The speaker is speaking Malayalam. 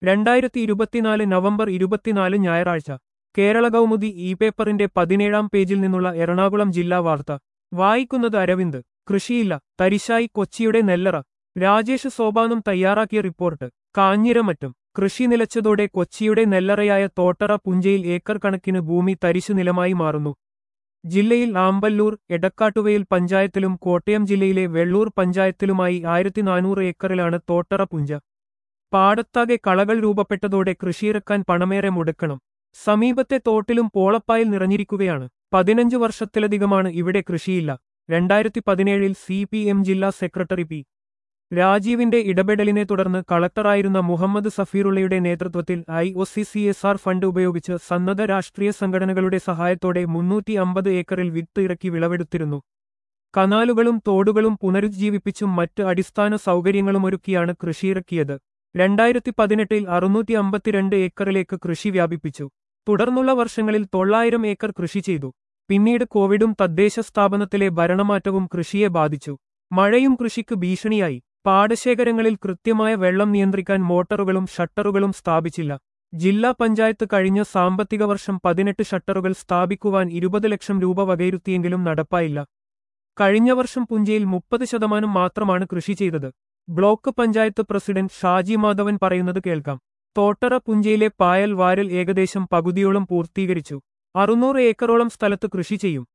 രണ്ടായിരത്തി ഇരുപത്തിനാല് നവംബർ ഇരുപത്തിനാല് ഞായറാഴ്ച കേരള കൗമുദി ഇ പേപ്പറിന്റെ പതിനേഴാം പേജിൽ നിന്നുള്ള എറണാകുളം ജില്ലാ വാർത്ത വായിക്കുന്നത് അരവിന്ദ് കൃഷിയില്ല തരിശായി കൊച്ചിയുടെ നെല്ലറ രാജേഷ് സോപാനം തയ്യാറാക്കിയ റിപ്പോർട്ട് കാഞ്ഞിരമറ്റം കൃഷി നിലച്ചതോടെ കൊച്ചിയുടെ നെല്ലറയായ തോട്ടറ പുഞ്ചയിൽ ഏക്കർ കണക്കിന് ഭൂമി തരിശു നിലമായി മാറുന്നു ജില്ലയിൽ ആമ്പല്ലൂർ എടക്കാട്ടുവയൽ പഞ്ചായത്തിലും കോട്ടയം ജില്ലയിലെ വെള്ളൂർ പഞ്ചായത്തിലുമായി ആയിരത്തി നാനൂറ് ഏക്കറിലാണ് തോട്ടറ പുഞ്ച പാടത്താകെ കളകൾ രൂപപ്പെട്ടതോടെ കൃഷിയിറക്കാൻ പണമേറെ മുടക്കണം സമീപത്തെ തോട്ടിലും പോളപ്പായിൽ നിറഞ്ഞിരിക്കുകയാണ് പതിനഞ്ച് വർഷത്തിലധികമാണ് ഇവിടെ കൃഷിയില്ല രണ്ടായിരത്തി പതിനേഴിൽ സി പി എം ജില്ലാ സെക്രട്ടറി പി രാജീവിന്റെ ഇടപെടലിനെ തുടർന്ന് കളക്ടറായിരുന്ന മുഹമ്മദ് സഫീറുള്ളയുടെ നേതൃത്വത്തിൽ I O C C S R fund ഉപയോഗിച്ച് സന്നദ്ധ രാഷ്ട്രീയ സംഘടനകളുടെ സഹായത്തോടെ മുന്നൂറ്റി അമ്പത് ഏക്കറിൽ വിത്ത് ഇറക്കി വിളവെടുത്തിരുന്നു കനാലുകളും തോടുകളും പുനരുജ്ജീവിപ്പിച്ചും മറ്റ് അടിസ്ഥാന സൗകര്യങ്ങളുമൊരുക്കിയാണ് കൃഷിയിറക്കിയത് രണ്ടായിരത്തി പതിനെട്ടിൽ അറുന്നൂറ്റി അമ്പത്തിരണ്ട് ഏക്കറിലേക്ക് കൃഷി വ്യാപിപ്പിച്ചു തുടർന്നുള്ള വർഷങ്ങളിൽ തൊള്ളായിരം ഏക്കർ കൃഷി ചെയ്തു പിന്നീട് കോവിഡും തദ്ദേശ സ്ഥാപനത്തിലെ ഭരണമാറ്റവും കൃഷിയെ ബാധിച്ചു മഴയും കൃഷിക്ക് ഭീഷണിയായി പാടശേഖരങ്ങളിൽ കൃത്യമായ വെള്ളം നിയന്ത്രിക്കാൻ മോട്ടറുകളും ഷട്ടറുകളും സ്ഥാപിച്ചില്ല ജില്ലാ പഞ്ചായത്ത് കഴിഞ്ഞ സാമ്പത്തിക വർഷം പതിനെട്ട് ഷട്ടറുകൾ സ്ഥാപിക്കുവാൻ ഇരുപത് ലക്ഷം രൂപ വകയിരുത്തിയെങ്കിലും നടപ്പായില്ല കഴിഞ്ഞ വർഷം പുഞ്ചയിൽ മുപ്പത് ശതമാനം മാത്രമാണ് കൃഷി ചെയ്തത് ബ്ലോക്ക് പഞ്ചായത്ത് പ്രസിഡന്റ് ഷാജി മാധവൻ പറയുന്നത് കേൾക്കാം തോട്ടറ പുഞ്ചയിലെ പായൽ വാരൽ ഏകദേശം പകുതിയോളം പൂർത്തീകരിച്ചു അറുന്നൂറ് ഏക്കറോളം സ്ഥലത്ത് കൃഷി ചെയ്യും